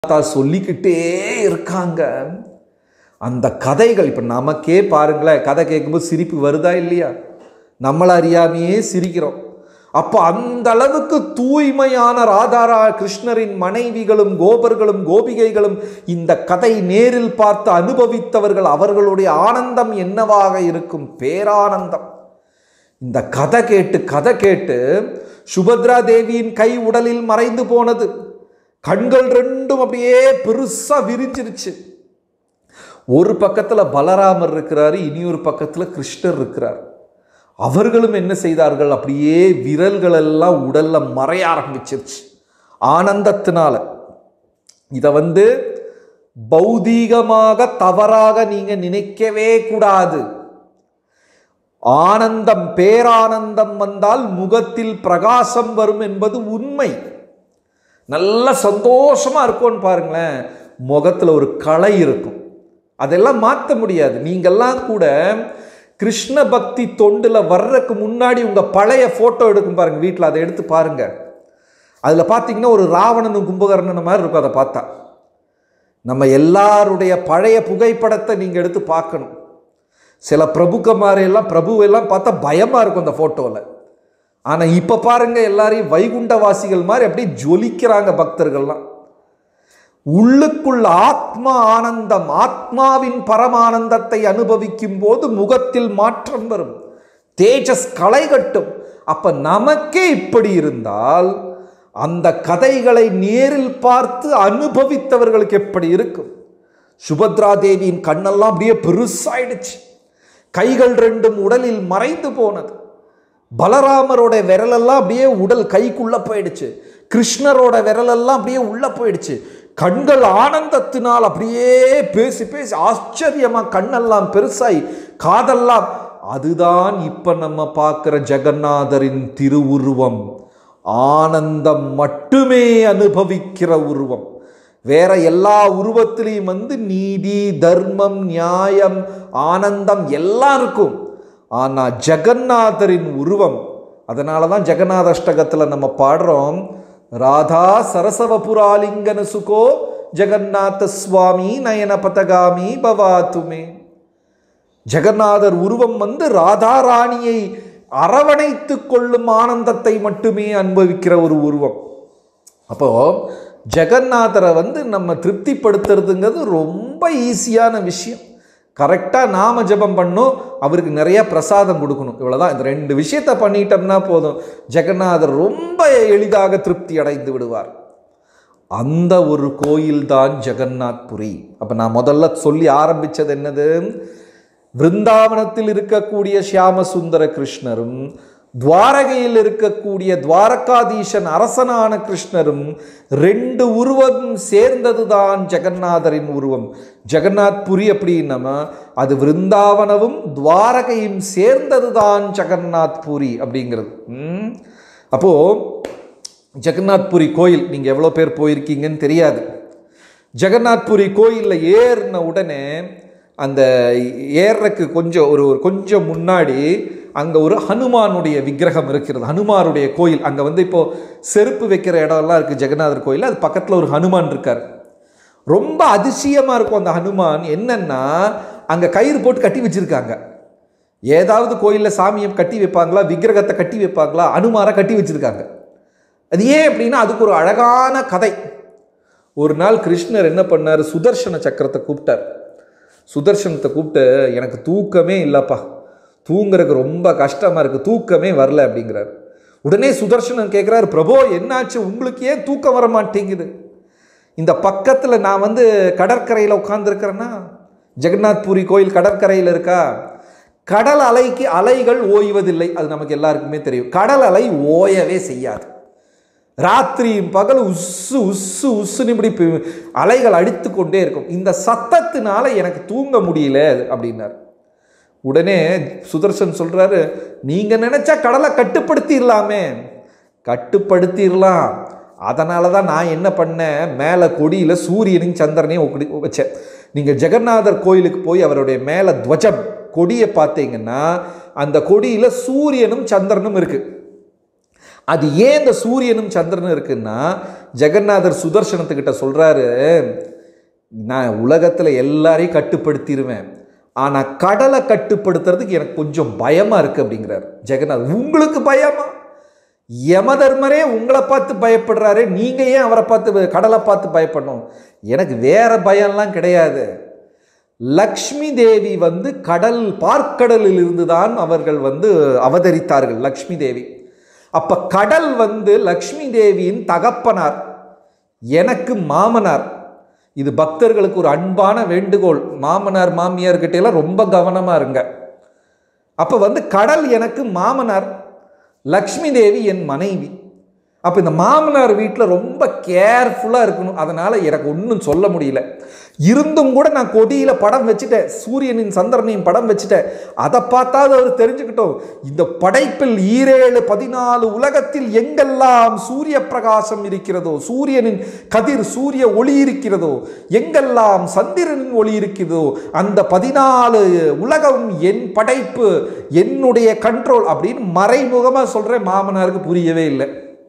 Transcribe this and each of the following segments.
தாத்தா சொல்லிக்கிட்டே இருக்காங்க அந்த கதைகள் இப்போ நமக்கே பாருங்களேன் கதை கேட்கும்போது சிரிப்பு வருதா இல்லையா நம்மளை அறியாமையே சிரிக்கிறோம் அப்போ அந்த அளவுக்கு தூய்மையான ராதாரா கிருஷ்ணரின் மனைவிகளும் கோபர்களும் கோபிகைகளும் இந்த கதை நேரில் பார்த்து அனுபவித்தவர்கள் அவர்களுடைய ஆனந்தம் என்னவாக இருக்கும் பேரானந்தம் இந்த கதை கேட்டு கதை கேட்டு சுபத்ரா தேவியின் கை உடலில் மறைந்து போனது கண்கள் ரெண்டும் அப்படியே பெருசா விரிஞ்சிருச்சு ஒரு பக்கத்துல பலராமர் இருக்கிறாரு இனியொரு பக்கத்துல கிருஷ்ணர் இருக்கிறார் அவர்களும் என்ன செய்தார்கள் அப்படியே விரல்கள் எல்லாம் உடல்ல மறைய ஆரம்பிச்சிருச்சு ஆனந்தத்தினால இதை வந்து பௌதீகமாக தவறாக நீங்க நினைக்கவே கூடாது ஆனந்தம் பேரானந்தம் வந்தால் முகத்தில் பிரகாசம் வரும் என்பது உண்மை நல்ல சந்தோஷமா இருக்கும்னு பாருங்களேன் முகத்துல ஒரு களை இருக்கும் அதெல்லாம் மாற்ற முடியாது நீங்கெல்லாம் கூட கிருஷ்ண பக்தி தொண்டுல வர்றதுக்கு முன்னாடி உங்க பழைய போட்டோ எடுக்கும் பாருங்க வீட்டில் அதை எடுத்து பாருங்க அதுல பார்த்தீங்கன்னா ஒரு ராவணனும் கும்பகர்ணனும் மாதிரி இருக்கும் அதை பார்த்தா நம்ம எல்லாருடைய பழைய புகைப்படத்தை நீங்க எடுத்து பார்க்கணும் சில பிரபுக்கமாரி எல்லாம் பிரபு எல்லாம் பார்த்தா பயமா இருக்கும் அந்த போட்டோவில் ஆனா இப்ப பாருங்க எல்லாரையும் வைகுண்டவாசிகள் மாதிரி அப்படியே ஜொலிக்கிறாங்க பக்தர்கள்லாம் உள்ளுக்குள்ள ஆத்மா ஆனந்தம் ஆத்மாவின் பரமானந்தத்தை அனுபவிக்கும் போது முகத்தில் மாற்றம் வரும் தேஜஸ் களை கட்டும் அப்ப நமக்கே இப்படி இருந்தால் அந்த கதைகளை நேரில் பார்த்து அனுபவித்தவர்களுக்கு எப்படி இருக்கும் சுபத்ரா தேவியின் கண்ணெல்லாம் அப்படியே பெருசாயிடுச்சு கைகள் ரெண்டும் உடலில் மறைந்து போனது பலராமரோட விரலெல்லாம் அப்படியே உடல் கைக்குள்ள போயிடுச்சு கிருஷ்ணரோட விரலெல்லாம் அப்படியே உள்ள போயிடுச்சு கண்கள் ஆனந்தத்தினால் அப்படியே பேசி பேசி ஆச்சரியமா கண்ணெல்லாம் பெருசாய் காதெல்லாம் அதுதான் இப்ப நம்ம பார்க்கிற ஜெகநாதரின் திருவுருவம் ஆனந்தம் மட்டுமே அனுபவிக்கிற உருவம் வேற எல்லா உருவத்திலையும் வந்து நீதி தர்மம் நியாயம் ஆனந்தம் எல்லாம் இருக்கும் ஆனா ஜெகநாதரின் உருவம் அதனால தான் ஜெகநாத அஷ்டகத்தில் நம்ம பாடுறோம் ராதா சரசவபுராலிங்கன சுகோ ஜெகநாத சுவாமி நயன பதகாமி பவாத்துமே ஜெகநாதர் உருவம் வந்து ராதா ராணியை அரவணைத்து கொள்ளும் ஆனந்தத்தை மட்டுமே அனுபவிக்கிற ஒரு உருவம் அப்போ ஜெகநாதரை வந்து நம்ம திருப்திப்படுத்துறதுங்கிறது ரொம்ப ஈஸியான விஷயம் கரெக்டாக நாம ஜெபம் பண்ணும் அவருக்கு நிறைய பிரசாதம் கொடுக்கணும் இவ்வளோதான் இந்த ரெண்டு விஷயத்த பண்ணிட்டோம்னா போதும் ஜெகநாதர் ரொம்ப எளிதாக திருப்தி அடைந்து விடுவார் அந்த ஒரு கோயில் தான் ஜெகநாத் புரி அப்போ நான் முதல்ல சொல்லி ஆரம்பித்தது என்னது விருந்தாவனத்தில் இருக்கக்கூடிய சியாமசுந்தர கிருஷ்ணரும் துவாரகையில் இருக்கக்கூடிய துவாரகாதீசன் அரசனான கிருஷ்ணரும் ரெண்டு உருவம் சேர்ந்ததுதான் ஜெகநாதரின் உருவம் ஜெகநாத் புரி அப்படின்னா அது விருந்தாவனமும் துவாரகையும் சேர்ந்ததுதான் ஜெகநாத் புரி அப்படிங்கிறது ம்? அப்போ ஜெகநாத் புரி கோயில் நீங்க எவ்வளோ பேர் போயிருக்கீங்கன்னு தெரியாது ஜெகநாத் புரி கோயிலில் ஏறின உடனே அந்த ஏறக்கு கொஞ்சம் ஒரு ஒரு கொஞ்சம் முன்னாடி அங்கே ஒரு ஹனுமானுடைய விக்கிரகம் இருக்கிறது ஹனுமாருடைய கோயில் அங்கே வந்து இப்போ செருப்பு வைக்கிற இடம்லாம் இருக்குது ஜெகநாதர் கோயில் அது பக்கத்தில் ஒரு ஹனுமான் இருக்கார் ரொம்ப அதிசயமாக இருக்கும் அந்த ஹனுமான் என்னன்னா அங்கே கயிறு போட்டு கட்டி வச்சிருக்காங்க ஏதாவது கோயிலில் சாமியை கட்டி வைப்பாங்களா விக்கிரகத்தை கட்டி வைப்பாங்களா அனுமாரை கட்டி வச்சிருக்காங்க அது ஏன் அப்படின்னா அதுக்கு ஒரு அழகான கதை ஒரு நாள் கிருஷ்ணர் என்ன பண்ணார் சுதர்சன சக்கரத்தை கூப்பிட்டார் சுதர்சனத்தை கூப்பிட்டு எனக்கு தூக்கமே இல்லைப்பா தூங்குறதுக்கு ரொம்ப கஷ்டமாக இருக்குது தூக்கமே வரல அப்படிங்கிறார் உடனே சுதர்சனன் கேட்குறாரு பிரபோ என்னாச்சு உங்களுக்கு ஏன் தூக்கம் வர மாட்டேங்குது இந்த பக்கத்தில் நான் வந்து கடற்கரையில் உட்காந்துருக்கிறேன்னா ஜெகநாத் பூரி கோயில் கடற்கரையில் இருக்கா கடல் அலைக்கு அலைகள் ஓய்வதில்லை அது நமக்கு எல்லாருக்குமே தெரியும் கடல் அலை ஓயவே செய்யாது ராத்திரியும் பகல் உஸ்ஸு உஸ்ஸு உஸ்ஸுன்னு இப்படி பி- அலைகள் அடித்து கொண்டே இருக்கும் இந்த சத்தத்தினால எனக்கு தூங்க முடியல அப்படின்னார் உடனே சுதர்சன் சொல்றாரு நீங்க நினைச்சா கடலை கட்டுப்படுத்திடலாமே கட்டுப்படுத்திடலாம் அதனால தான் நான் என்ன பண்ணேன் மேலே கொடியில் சூரியனையும் சந்திரனையும் ஒக்கடி வச்சேன் நீங்கள் ஜெகநாதர் கோயிலுக்கு போய் அவருடைய மேலே துவஜம் கொடியை பார்த்தீங்கன்னா அந்த கொடியில் சூரியனும் சந்திரனும் இருக்குது அது ஏன் இந்த சூரியனும் சந்திரனும் இருக்குன்னா ஜெகநாதர் சுதர்சனத்துக்கிட்ட சொல்றாரு நான் உலகத்தில் எல்லாரையும் கட்டுப்படுத்திடுவேன் ஆனால் கடலை கட்டுப்படுத்துறதுக்கு எனக்கு கொஞ்சம் பயமா இருக்கு அப்படிங்கிறார் ஜெகநாத் உங்களுக்கு பயமா யமதர்மரே உங்களை பார்த்து பயப்படுறாரு நீங்க ஏன் அவரை பார்த்து கடலை பார்த்து பயப்படணும் எனக்கு வேற பயம்லாம் கிடையாது லக்ஷ்மி தேவி வந்து கடல் பார்க்கடலில் இருந்து தான் அவர்கள் வந்து அவதரித்தார்கள் லக்ஷ்மி தேவி அப்ப கடல் வந்து லக்ஷ்மி தேவியின் தகப்பனார் எனக்கு மாமனார் இது பக்தர்களுக்கு ஒரு அன்பான வேண்டுகோள் மாமனார் மாமியார்கிட்ட எல்லாம் ரொம்ப கவனமா இருங்க அப்ப வந்து கடல் எனக்கு மாமனார் லக்ஷ்மி தேவி என் மனைவி அப்போ இந்த மாமனார் வீட்டில் ரொம்ப கேர்ஃபுல்லாக இருக்கணும் அதனால் எனக்கு ஒன்றும் சொல்ல முடியல இருந்தும் கூட நான் கொடியில் படம் வச்சுட்டேன் சூரியனின் சந்திரனையும் படம் வச்சுட்டேன் அதை பார்த்தாவது அவர் தெரிஞ்சுக்கிட்டோம் இந்த படைப்பில் ஈரேழு பதினாலு உலகத்தில் எங்கெல்லாம் சூரிய பிரகாசம் இருக்கிறதோ சூரியனின் கதிர் சூரிய ஒளி இருக்கிறதோ எங்கெல்லாம் சந்திரனின் ஒளி இருக்கிறதோ அந்த பதினாலு உலகம் என் படைப்பு என்னுடைய கண்ட்ரோல் அப்படின்னு மறைமுகமாக சொல்கிறேன் மாமனாருக்கு புரியவே இல்லை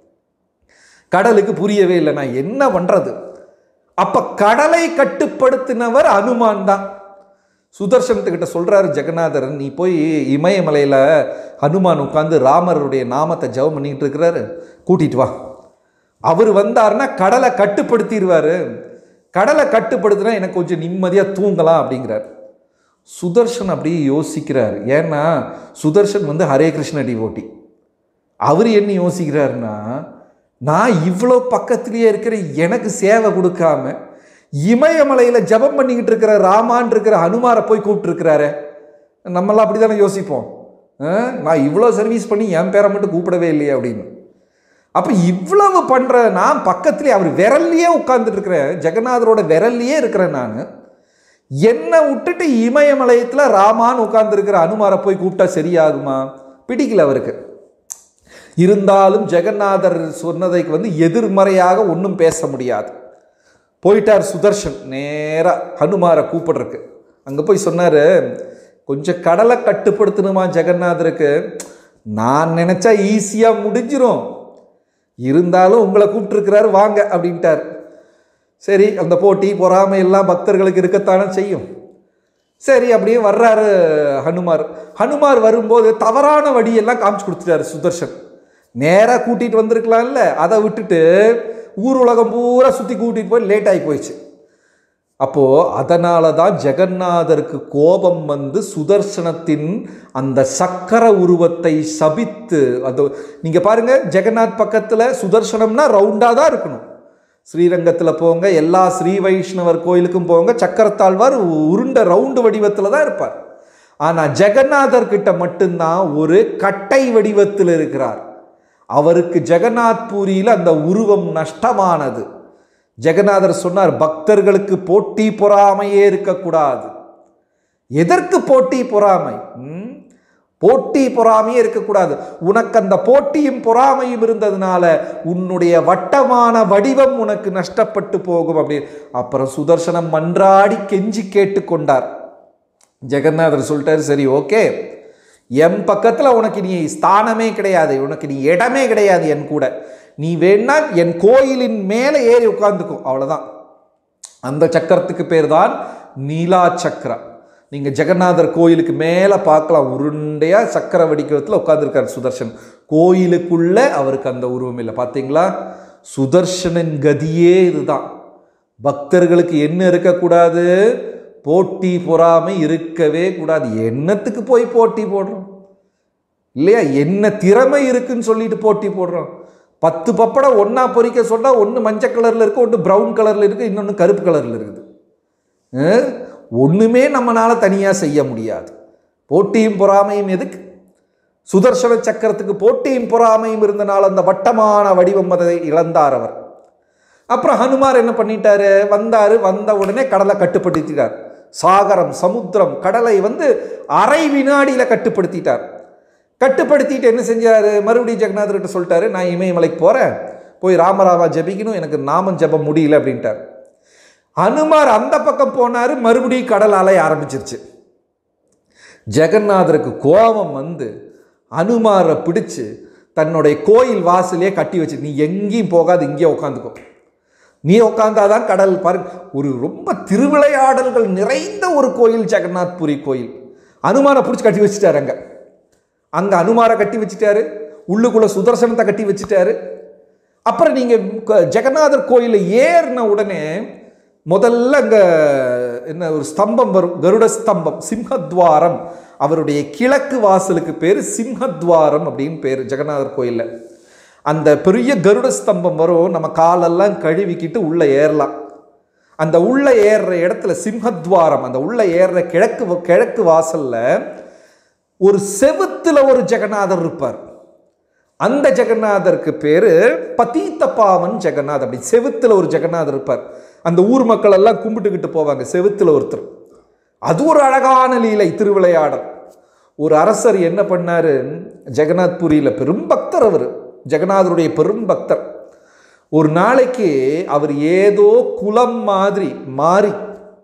கடலுக்கு புரியவே இல்லை நான் என்ன பண்றது அப்ப கடலை கட்டுப்படுத்தினவர் அனுமான் தான் சுதர்சனத்துக்கிட்ட சொல்றாரு ஜெகநாதரன் நீ போய் இமயமலையில ஹனுமான் உட்காந்து ராமருடைய நாமத்தை ஜெபம் பண்ணிட்டு இருக்கிறாரு கூட்டிட்டு வா அவர் வந்தாருன்னா கடலை கட்டுப்படுத்திடுவாரு கடலை கட்டுப்படுத்தினா எனக்கு கொஞ்சம் நிம்மதியாக தூங்கலாம் அப்படிங்கிறார் சுதர்ஷன் அப்படியே யோசிக்கிறார் ஏன்னா சுதர்ஷன் வந்து ஹரே கிருஷ்ண டிவோட்டி அவர் என்ன யோசிக்கிறாருன்னா நான் இவ்வளோ பக்கத்திலேயே இருக்கிற எனக்கு சேவை கொடுக்காம இமயமலையில் ஜபம் பண்ணிக்கிட்டு இருக்கிற ராமான் இருக்கிற ஹனுமாரை போய் கூப்பிட்டுருக்கிறாரு நம்மளாம் அப்படி தானே யோசிப்போம் ஆ, நான் இவ்வளோ சர்வீஸ் பண்ணி என் பேரை மட்டும் கூப்பிடவே இல்லையே அப்படின்னு அப்போ இவ்வளவு பண்ணுற நான் பக்கத்துலேயே அவர் விரல்லையே உட்கார்ந்துட்டு இருக்கிறேன் ஜெகநாதரோட விரல்லையே இருக்கிறேன் நான் என்னை விட்டுட்டு இமயமலையத்தில் ராமான்னு உட்கார்ந்துருக்கிற அனுமாரை போய் கூப்பிட்டா சரியாகுமா பிடிக்கல அவருக்கு இருந்தாலும் ஜெகநாதர் சொன்னதைக்கு வந்து எதிர்மறையாக ஒன்றும் பேச முடியாது போயிட்டார் சுதர்ஷன் நேராக ஹனுமாரை கூப்பிடுறக்கு அங்கே போய் சொன்னார் கொஞ்சம் கடலை கட்டுப்படுத்தணுமா ஜெகநாதருக்கு நான் நினச்சா ஈஸியாக முடிஞ்சிரும் இருந்தாலும் உங்களை கூப்பிட்டுருக்கிறாரு வாங்க அப்படின்ட்டார் சரி அந்த போட்டி பொறாமை எல்லாம் பக்தர்களுக்கு இருக்கத்தானே செய்யும் சரி அப்படியே வர்றாரு ஹனுமார் ஹனுமார் வரும்போது தவறான வழியெல்லாம் காமிச்சு கொடுத்துட்டாரு சுதர்ஷன் நேராக கூட்டிகிட்டு வந்திருக்கலாம்ல அதை விட்டுட்டு ஊர் உலகம் பூரா சுற்றி கூட்டிகிட்டு போய் லேட் ஆகி போயிடுச்சு அப்போது அதனால தான் ஜெகநாதருக்கு கோபம் வந்து சுதர்சனத்தின் அந்த சக்கர உருவத்தை சபித்து அது நீங்கள் பாருங்கள் ஜெகநாத் பக்கத்தில் சுதர்சனம்னா ரவுண்டாக தான் இருக்கணும் ஸ்ரீரங்கத்தில் போங்க எல்லா ஸ்ரீ வைஷ்ணவர் கோயிலுக்கும் போங்க சக்கரத்தாழ்வார் உருண்ட ரவுண்டு வடிவத்தில் தான் இருப்பார் ஆனால் ஜெகநாதர் கிட்ட மட்டும்தான் ஒரு கட்டை வடிவத்தில் இருக்கிறார் அவருக்கு ஜெகநாத் பூரியில் அந்த உருவம் நஷ்டமானது ஜெகநாதர் சொன்னார் பக்தர்களுக்கு போட்டி பொறாமையே இருக்கக்கூடாது எதற்கு போட்டி பொறாமை ம்? போட்டி பொறாமையே இருக்கக்கூடாது உனக்கு அந்த போட்டியும் பொறாமையும் இருந்ததுனால உன்னுடைய வட்டமான வடிவம் உனக்கு நஷ்டப்பட்டு போகும் அப்படி அப்புறம் சுதர்சனம் மன்றாடி கெஞ்சி கேட்டுக்கொண்டார் ஜெகநாதர் சொல்லிட்டாரு சரி ஓகே என் பக்கத்தில் உனக்கு நீ ஸ்தானமே கிடையாது உனக்கு நீ இடமே கிடையாது என் கூட நீ வேணா என் கோயிலின் மேலே ஏறி உட்காந்துக்கோ அவ்வளோதான் அந்த சக்கரத்துக்கு பேர் தான் நீலா சக்கரா நீங்கள் ஜெகநாதர் கோயிலுக்கு மேலே பார்க்கலாம் உருண்டையாக சக்கர வடிக்கத்தில் உட்காந்துருக்கார் சுதர்ஷன் கோயிலுக்குள்ளே அவருக்கு அந்த உருவம் இல்லை பார்த்தீங்களா சுதர்ஷனின் கதியே இதுதான் பக்தர்களுக்கு என்ன இருக்கக்கூடாது போட்டி பொறாமை இருக்கவே கூடாது என்னத்துக்கு போய் போட்டி போடுறோம் இல்லையா என்ன திறமை இருக்குன்னு சொல்லிட்டு போட்டி போடுறோம் பத்து பப்படம் ஒன்றா பொறிக்க சொன்னால் ஒன்று மஞ்சள் கலரில் இருக்குது ஒன்று ப்ரௌன் கலரில் இருக்குது இன்னொன்று கருப்பு கலரில் இருக்குது அஹ், ஒண்ணுமே நம்மளால தனியாக செய்ய முடியாது போட்டியும் பொறாமையும் எதுக்கு சுதர்சன சக்கரத்துக்கு போட்டியும் பொறாமையும் இருந்தனால் அந்த வட்டமான வடிவம் அதை இழந்தார் அவர் அப்புறம் ஹனுமார் என்ன பண்ணிட்டாரு வந்தாரு வந்த உடனே கடலை கட்டுப்படுத்திட்டார் சாகரம் சமுத்திரம் கடலை வந்து அரை வினாடியில் கட்டுப்படுத்திட்டார் கட்டுப்படுத்திட்டு என்ன செஞ்சாரு மறுபடியும் ஜெகநாதர்கிட்ட சொல்லிட்டாரு நான் இமயமலைக்கு போகிறேன் போய் ராமராவா ஜெபிக்கணும் எனக்கு நாமம் ஜெபம் முடியல அப்படின்ட்டார் ஹனுமார் அந்த பக்கம் போனாரு மறுபடியும் கடல் அலை ஆரம்பிச்சிருச்சு ஜெகநாதருக்கு கோபம் வந்து அனுமாரை பிடிச்சு தன்னுடைய கோயில் வாசலே கட்டி வச்சு நீ எங்கேயும் போகாது இங்கே உட்காந்துக்கோ நீ உட்காந்தாதான் கடல் பாருங்க ஒரு ரொம்ப திருவிளையாடல்கள் நிறைந்த ஒரு கோயில் ஜெகநாத் புரி கோயில் அனுமானை பிடிச்சி கட்டி வச்சுட்டாரு அங்க அங்க அனுமாரை கட்டி வச்சுட்டாரு உள்ளுக்குள்ள சுதர்சனத்தை கட்டி வச்சுட்டாரு அப்புறம் நீங்க க- ஜெகநாதர் கோயில ஏறின உடனே முதல்ல அங்க என்ன ஒரு ஸ்தம்பம் வரும் கருட ஸ்தம்பம் சிம்ஹத்வாரம் அவருடைய கிழக்கு வாசலுக்கு பேர் சிம்ஹத்வாரம் அப்படின்னு பேர் ஜெகநாதர் கோயில்ல அந்த பெரிய கருட ஸ்தம்பம் வரும் நம்ம காலெல்லாம் கழுவிக்கிட்டு உள்ள ஏறலாம் அந்த உள்ள ஏறுற இடத்துல சிம்ஹத்வாரம் அந்த உள்ள ஏறுற கிழக்கு வ- கிழக்கு வாசல்ல ஒரு செவுத்துல ஒரு ஜெகநாதர் இருப்பார் அந்த ஜெகநாதருக்கு பேரு பதீத்த பாவன் ஜெகநாத் அப்படி செவுத்துல ஒரு ஜெகநாதர் இருப்பார் அந்த ஊர் மக்கள் எல்லாம் கும்பிட்டுக்கிட்டு போவாங்க செவுத்துல ஒருத்தர் அது ஒரு அழகான லீலை திருவிளையாடல் ஒரு அரசர் என்ன பண்ணாரு ஜெகநாத் புரியில பெரும் பக்தர் அவர் ஜெகநாதருடைய பெரும் பக்தர் ஒரு நாளைக்கு அவர் ஏதோ குலம் மாதிரி மாறி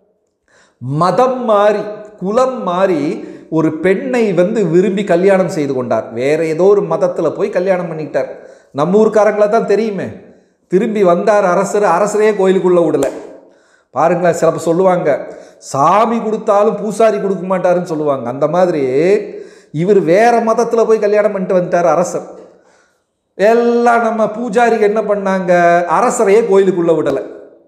மதம் மாறி குலம் மாறி ஒரு பெண்ணை வந்து விரும்பி கல்யாணம் செய்து கொண்டார் வேற ஏதோ ஒரு மதத்தில் போய் கல்யாணம் பண்ணிக்கிட்டார் நம்ம ஊர்க்காரங்கள தான் தெரியுமே திரும்பி வந்தார் அரசர் அரசரே கோயிலுக்குள்ள விடல பாருங்களேன் சிலப்ப சொல்லுவாங்க சாமி கொடுத்தாலும் பூசாரி கொடுக்க மாட்டாருன்னு சொல்லுவாங்க அந்த மாதிரி இவர் வேற மதத்தில் போய் கல்யாணம் பண்ணிட்டு வந்துட்டார் அரசர் எல்லாம் நம்ம பூஜாரிக்கு என்ன பண்ணாங்க அரசரையே கோயிலுக்குள்ள விடலை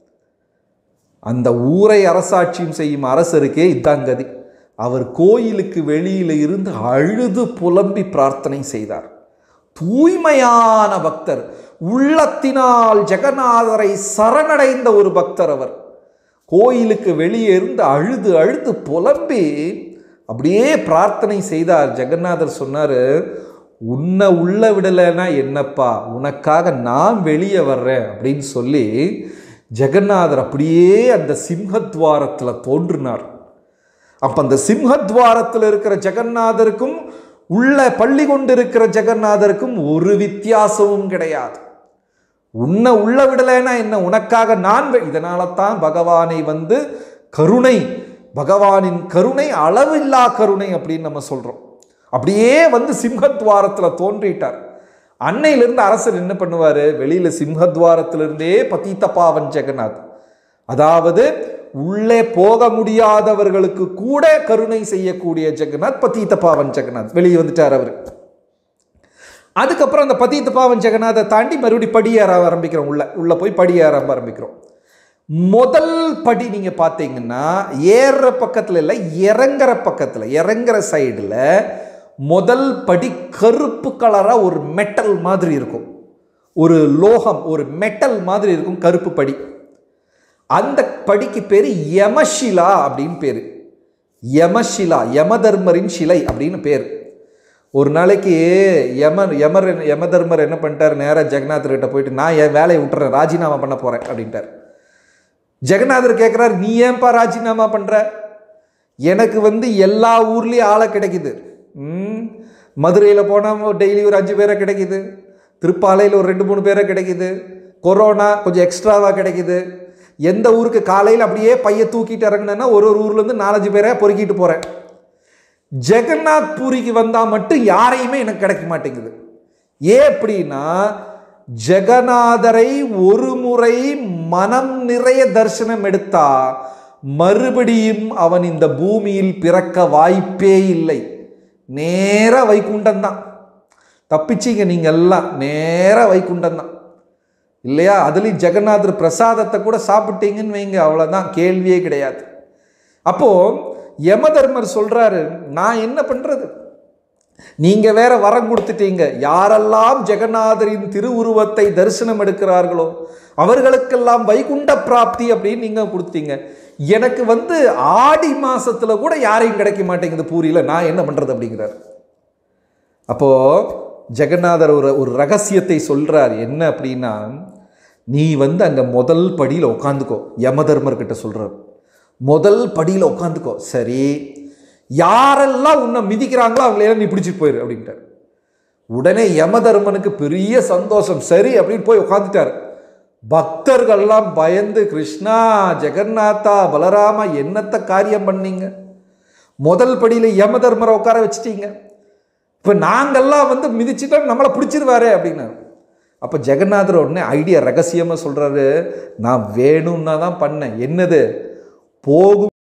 அந்த ஊரை அரசாட்சியும் செய்யும் அரசருக்கே இதான் கதி அவர் கோயிலுக்கு வெளியில இருந்து அழுது புலம்பி பிரார்த்தனை செய்தார் தூய்மையான பக்தர் உள்ளத்தினால் ஜெகநாதரை சரணடைந்த ஒரு பக்தர் அவர் கோயிலுக்கு வெளியே இருந்து அழுது அழுது புலம்பி அப்படியே பிரார்த்தனை செய்தார் ஜெகநாதர் சொன்னாரு உன்னை உள்ள விடலைன்னா என்னப்பா உனக்காக நான் வெளியே வர்றேன் அப்படின்னு சொல்லி ஜெகநாதர் அப்படியே அந்த சிம்ஹத்வாரத்தில் தோன்றினார் அப்ப அந்த சிம்ஹத்வாரத்தில் இருக்கிற ஜெகநாதருக்கும் உள்ள பள்ளி கொண்டிருக்கிற ஜெகநாதருக்கும் ஒரு வித்தியாசமும் கிடையாது உன்னை உள்ள விடலைன்னா என்ன உனக்காக நான் வெ- இதனால தான் பகவானை வந்து கருணை பகவானின் கருணை அளவில்லா கருணை அப்படின்னு நம்ம சொல்றோம் அப்படியே வந்து சிம்ஹத்வாரத்தில் தோன்றிட்டார் அன்னையிலிருந்து அரசர் என்ன பண்ணுவார் வெளியில சிம்ஹத்வாரத்திலிருந்தே பதீத்த பாவன் ஜெகநாத் அதாவது உள்ளே போக முடியாதவர்களுக்கு கூட கருணை செய்யக்கூடிய ஜெகநாத் பதீத்த பாவன் ஜெகநாத் வெளியே வந்துட்டார் அவர் அதுக்கப்புறம் அந்த பதீத்த பாவன் ஜெகநாதை தாண்டி மறுபடியும் படியேற ஆரம்பிக்கிறோம் உள்ள உள்ள போய் படியேற ஆரம்பிக்கிறோம் முதல் படி நீங்க பார்த்தீங்கன்னா ஏறுற பக்கத்துல இல்லை இறங்குற பக்கத்துல இறங்குற சைடுல முதல் படி கருப்பு கலரா ஒரு மெட்டல் மாதிரி இருக்கும் ஒரு லோகம் ஒரு மெட்டல் மாதிரி இருக்கும் கருப்பு படி அந்த படிக்கு பேர் யமஷிலா அப்படின்னு பேர் யமஷிலா யமதர்மரின் சிலை அப்படின்னு பேர் ஒரு நாளைக்கு யமன் யமர் யமதர்மர் என்ன பண்ணிட்டார் நேராக ஜெகநாதர்கிட்ட போயிட்டு நான் என் வேலையை விட்டுறேன் ராஜினாமா பண்ண போகிறேன் அப்படின்ட்டார் ஜெகநாதர் கேட்குறாரு நீ ஏன்பா ராஜினாமா பண்ணுற எனக்கு வந்து எல்லா ஊர்லேயும் ஆளை கிடைக்குது ம் மதுரையில் போனால் டெய்லி ஒரு அஞ்சு பேரை கிடைக்குது திருப்பாலையில் ஒரு ரெண்டு மூணு பேரை கிடைக்குது கொரோனா கொஞ்சம் எக்ஸ்ட்ராவாக கிடைக்குது எந்த ஊருக்கு காலையில் அப்படியே பைய தூக்கிட்டு இறங்குனேன்னா ஒரு ஒரு ஊர்லேருந்து நாலஞ்சு பேரை பொறுக்கிட்டு போகிறேன் ஜெகநாத் பூரிக்கு வந்தால் மட்டும் யாரையுமே எனக்கு கிடைக்க மாட்டேங்குது ஏன் அப்படின்னா ஜெகநாதரை ஒரு முறை மனம் நிறைய தரிசனம் எடுத்தா மறுபடியும் அவன் இந்த பூமியில் பிறக்க வாய்ப்பே இல்லை நேர வைகுண்டம் தான் தப்பிச்சிங்க நீங்க எல்லாம் நேர வைகுண்டம் தான் இல்லையா அதுலேயும் ஜெகநாதர் பிரசாதத்தை கூட சாப்பிட்டீங்கன்னு வைங்க அவ்வளோதான் கேள்வியே கிடையாது அப்போ யமதர்மர் சொல்றாரு நான் என்ன பண்றது நீங்க வேற வரம் கொடுத்துட்டீங்க யாரெல்லாம் ஜெகநாதரின் திருவுருவத்தை தரிசனம் எடுக்கிறார்களோ அவர்களுக்கெல்லாம் வைகுண்ட பிராப்தி அப்படின்னு நீங்க கொடுத்தீங்க எனக்கு வந்து ஆடி மாசத்துல கூட யாரையும் கிடைக்க மாட்டேங்குது பூரியில நான் என்ன பண்றது அப்படிங்கிறார் அப்போ ஜெகநாதர் ஒரு ஒரு ரகசியத்தை சொல்றார் என்ன அப்படின்னா நீ வந்து அங்க முதல் படியில் உட்காந்துக்கோ யமதர்மர் கிட்ட சொல்றார் முதல் படியில் உட்காந்துக்கோ சரி யாரெல்லாம் உன்னை மிதிக்கிறாங்களோ அவங்களையெல்லாம் நீ பிடிச்சிட்டு போயிரு அப்படின்ட்டார் உடனே யமதர்மனுக்கு பெரிய சந்தோஷம் சரி அப்படின்னு போய் உட்காந்துட்டார் பக்தர்கள்லாம் பயந்து கிருஷ்ணா ஜெகநாதா பலராமா என்னத்த காரியம் பண்ணீங்க முதல் படியில் யமதர்மரை உட்கார வச்சிட்டீங்க இப்போ நாங்கள்லாம் வந்து மிதிச்சுட்டா நம்மளை பிடிச்சிருவாரே அப்படின்னாரு அப்போ ஜெகநாதர் உடனே ஐடியா ரகசியமாக சொல்கிறாரு நான் வேணும்னா தான் பண்ணேன் என்னது போகும்